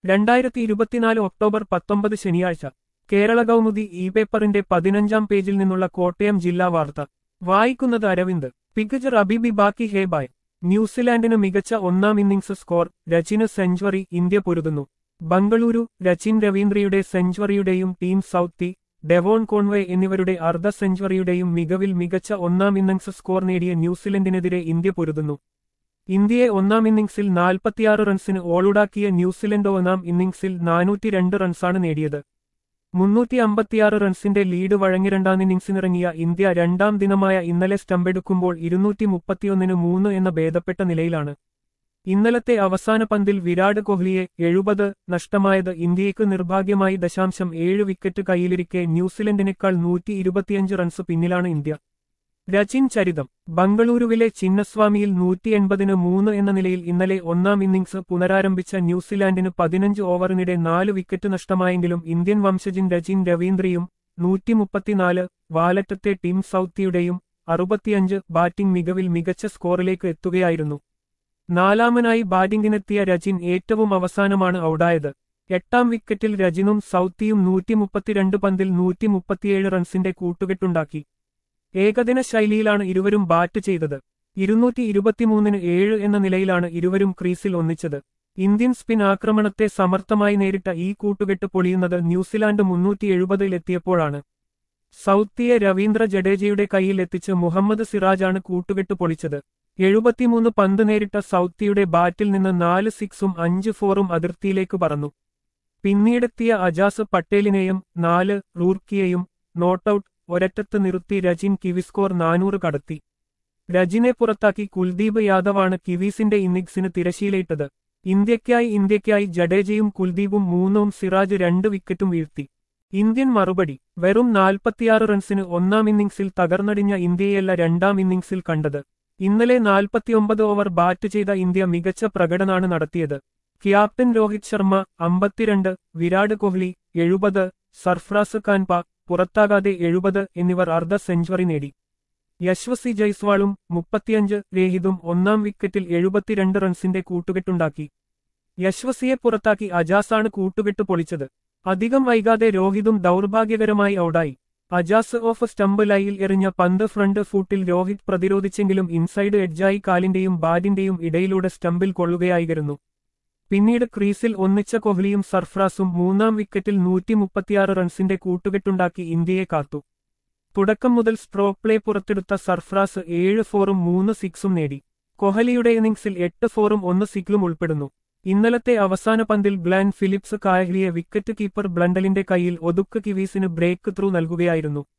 രണ്ടായിരത്തി ഇരുപത്തിനാല് ഒക്ടോബർ പത്തൊമ്പത് ശനിയാഴ്ച കേരള കൗമുദി ഇ പേപ്പറിന്റെ പതിനഞ്ചാം പേജിൽ നിന്നുള്ള കോട്ടയം ജില്ലാ വാർത്ത വായിക്കുന്നത് അരവിന്ദ് പികജർ അബിബി ബാക്കി ഹേ ബായ് ന്യൂസിലാൻഡിന് മികച്ച ഒന്നാം ഇന്നിംഗ്സ് സ്കോർ രചിന് സെഞ്ചുറി ഇന്ത്യ പൊരുതുന്നു ബംഗളൂരു രചിൻ രവീന്ദ്രയുടെ സെഞ്ചുറിയുടെയും ടീം സൗത്തി ഡെവോൺ കോൺവേ എന്നിവരുടെ അർദ്ധ സെഞ്ചുറിയുടെയും മികവിൽ മികച്ച ഒന്നാം ഇന്നിംഗ്സ് സ്കോർ നേടിയ ന്യൂസിലൻഡിനെതിരെ ഇന്ത്യ പൊരുതുന്നു ഇന്ത്യയെ ഒന്നാം ഇന്നിംഗ്സിൽ നാൽപ്പത്തിയാറ് റൺസിന് ഓളുടാക്കിയ ന്യൂസിലൻഡ് ഒന്നാം ഇന്നിംഗ്സിൽ നാനൂറ്റിരണ്ട് റൺസാണ് നേടിയത് മുന്നൂറ്റി അമ്പത്തിയാറ് റൺസിന്റെ ലീഡ് വഴങ്ങി രണ്ടാം ഇന്നിംഗ്സിനിറങ്ങിയ ഇന്ത്യ രണ്ടാം ദിനമായ ഇന്നലെ സ്റ്റമ്പെടുക്കുമ്പോൾ ഇരുന്നൂറ്റി മുപ്പത്തിയൊന്നിന് മൂന്ന് എന്ന ഭേദപ്പെട്ട നിലയിലാണ് ഇന്നലത്തെ അവസാന പന്തിൽ വിരാട് കോഹ്ലിയെ എഴുപത് നഷ്ടമായത് ഇന്ത്യയ്ക്ക് നിർഭാഗ്യമായി ദശാംശം ഏഴ് വിക്കറ്റ് കൈയിലിരിക്കെ ന്യൂസിലൻഡിനേക്കാൾ നൂറ്റി ഇരുപത്തിയഞ്ച് റൺസ് പിന്നിലാണ് ഇന്ത്യ രചിൻ ചരിതം ബംഗളൂരുവിലെ ചിന്നസ്വാമിയിൽ നൂറ്റി എൺപതിന് മൂന്ന് എന്ന നിലയിൽ ഇന്നലെ ഒന്നാം ഇന്നിംഗ്സ് പുനരാരംഭിച്ച ന്യൂസിലാൻഡിന് പതിനഞ്ച് ഓവറിനിടെ നാല് വിക്കറ്റ് നഷ്ടമായെങ്കിലും ഇന്ത്യൻ വംശജൻ രചിൻ രവീന്ദ്രയും നൂറ്റി മുപ്പത്തിനാല് വാലറ്റത്തെ ടീം സൗത്തിയുടെയും അറുപത്തിയഞ്ച് ബാറ്റിംഗ് മികവിൽ മികച്ച സ്കോറിലേക്ക് എത്തുകയായിരുന്നു നാലാമനായി ബാറ്റിംഗിനെത്തിയ രചിൻ ഏറ്റവും അവസാനമാണ് ഔടായത് എട്ടാം വിക്കറ്റിൽ രജിനും സൗത്തിയും നൂറ്റി മുപ്പത്തിരണ്ട് പന്തിൽ നൂറ്റി മുപ്പത്തിയേഴ് റൺസിന്റെ കൂട്ടുകെട്ടുണ്ടാക്കി ഏകദിന ശൈലിയിലാണ് ഇരുവരും ബാറ്റ് ചെയ്തത് ഇരുന്നൂറ്റി ഇരുപത്തിമൂന്നിന് ഏഴ് എന്ന നിലയിലാണ് ഇരുവരും ക്രീസിൽ ഒന്നിച്ചത് ഇന്ത്യൻ സ്പിൻ ആക്രമണത്തെ സമർത്ഥമായി നേരിട്ട ഈ കൂട്ടുകെട്ട് പൊളിയുന്നത് ന്യൂസിലാൻഡ് മുന്നൂറ്റി എഴുപതിലെത്തിയപ്പോഴാണ് സൗത്തിയെ രവീന്ദ്ര ജഡേജയുടെ കൈയിൽ എത്തിച്ച് മുഹമ്മദ് സിറാജാണ് കൂട്ടുകെട്ട് പൊളിച്ചത് എഴുപത്തിമൂന്ന് പന്ത് നേരിട്ട സൗത്തിയുടെ ബാറ്റിൽ നിന്ന് നാല് സിക്സും അഞ്ച് ഫോറും അതിർത്തിയിലേക്ക് പറന്നു പിന്നീടെത്തിയ അജാസ് പട്ടേലിനെയും നാല് റൂർക്കിയെയും നോട്ടൌട്ട് ഒരറ്റത്ത് നിർത്തി രജിൻ കിവിസ്കോർ നാനൂറ് കടത്തി രജിനെ പുറത്താക്കി കുൽദീപ് യാദവാണ് കിവീസിന്റെ ഇന്നിംഗ്സിന് തിരശീലയിട്ടത് ഇന്ത്യയ്ക്കായി ഇന്ത്യയ്ക്കായി ജഡേജയും കുൽദീപും മൂന്നും സിറാജ് രണ്ട് വിക്കറ്റും വീഴ്ത്തി ഇന്ത്യൻ മറുപടി വെറും നാൽപ്പത്തിയാറ് റൺസിന് ഒന്നാം ഇന്നിംഗ്സിൽ തകർന്നടിഞ്ഞ ഇന്ത്യയല്ല രണ്ടാം ഇന്നിംഗ്സിൽ കണ്ടത് ഇന്നലെ നാൽപ്പത്തിയൊമ്പത് ഓവർ ബാറ്റ് ചെയ്ത ഇന്ത്യ മികച്ച പ്രകടനാണ് നടത്തിയത് ക്യാപ്റ്റൻ രോഹിത് ശർമ്മ അമ്പത്തിരണ്ട് വിരാട് കോഹ്ലി എഴുപത് സർഫ്രാസ് ഖാൻപ പുറത്താകാതെ എഴുപത് എന്നിവർ അർദ്ധ സെഞ്ചുറി നേടി യശ്വസി ജയ്സ്വാളും മുപ്പത്തിയഞ്ച് രേഹിതും ഒന്നാം വിക്കറ്റിൽ എഴുപത്തിരണ്ട് റൺസിന്റെ കൂട്ടുകെട്ടുണ്ടാക്കി യശ്വസിയെ പുറത്താക്കി അജാസാണ് കൂട്ടുകെട്ട് പൊളിച്ചത് അധികം വൈകാതെ രോഹിതും ദൗർഭാഗ്യകരമായി ഔടായി അജാസ് ഓഫ് സ്റ്റംപ് ലൈയിൽ എറിഞ്ഞ പന്ത് ഫ്രണ്ട് ഫൂട്ടിൽ രോഹിത് പ്രതിരോധിച്ചെങ്കിലും ഇൻസൈഡ് എഡ്ജായി കാലിന്റെയും ബാറ്റിന്റെയും ഇടയിലൂടെ സ്റ്റംപിൽ കൊള്ളുകയായിരുന്നു പിന്നീട് ക്രീസിൽ ഒന്നിച്ച കോഹ്ലിയും സർഫ്രാസും മൂന്നാം വിക്കറ്റിൽ നൂറ്റി മുപ്പത്തിയാറ് റൺസിന്റെ കൂട്ടുകെട്ടുണ്ടാക്കി ഇന്ത്യയെ കാത്തു തുടക്കം മുതൽ സ്ട്രോക്ക് പ്ലേ പുറത്തെടുത്ത സർഫ്രാസ് ഏഴ് ഫോറും മൂന്ന് സിക്സും നേടി കോഹ്ലിയുടെ ഇന്നിംഗ്സിൽ എട്ട് ഫോറും ഒന്ന് സിക്ലും ഉൾപ്പെടുന്നു ഇന്നലത്തെ അവസാന പന്തിൽ ഗ്ലാൻ ഫിലിപ്സ് കായഹ്ലിയെ വിക്കറ്റ് കീപ്പർ ബ്ലണ്ടലിന്റെ കൈയിൽ ഒതുക്ക് കിവീസിന് ബ്രേക്ക് ത്രൂ നൽകുകയായിരുന്നു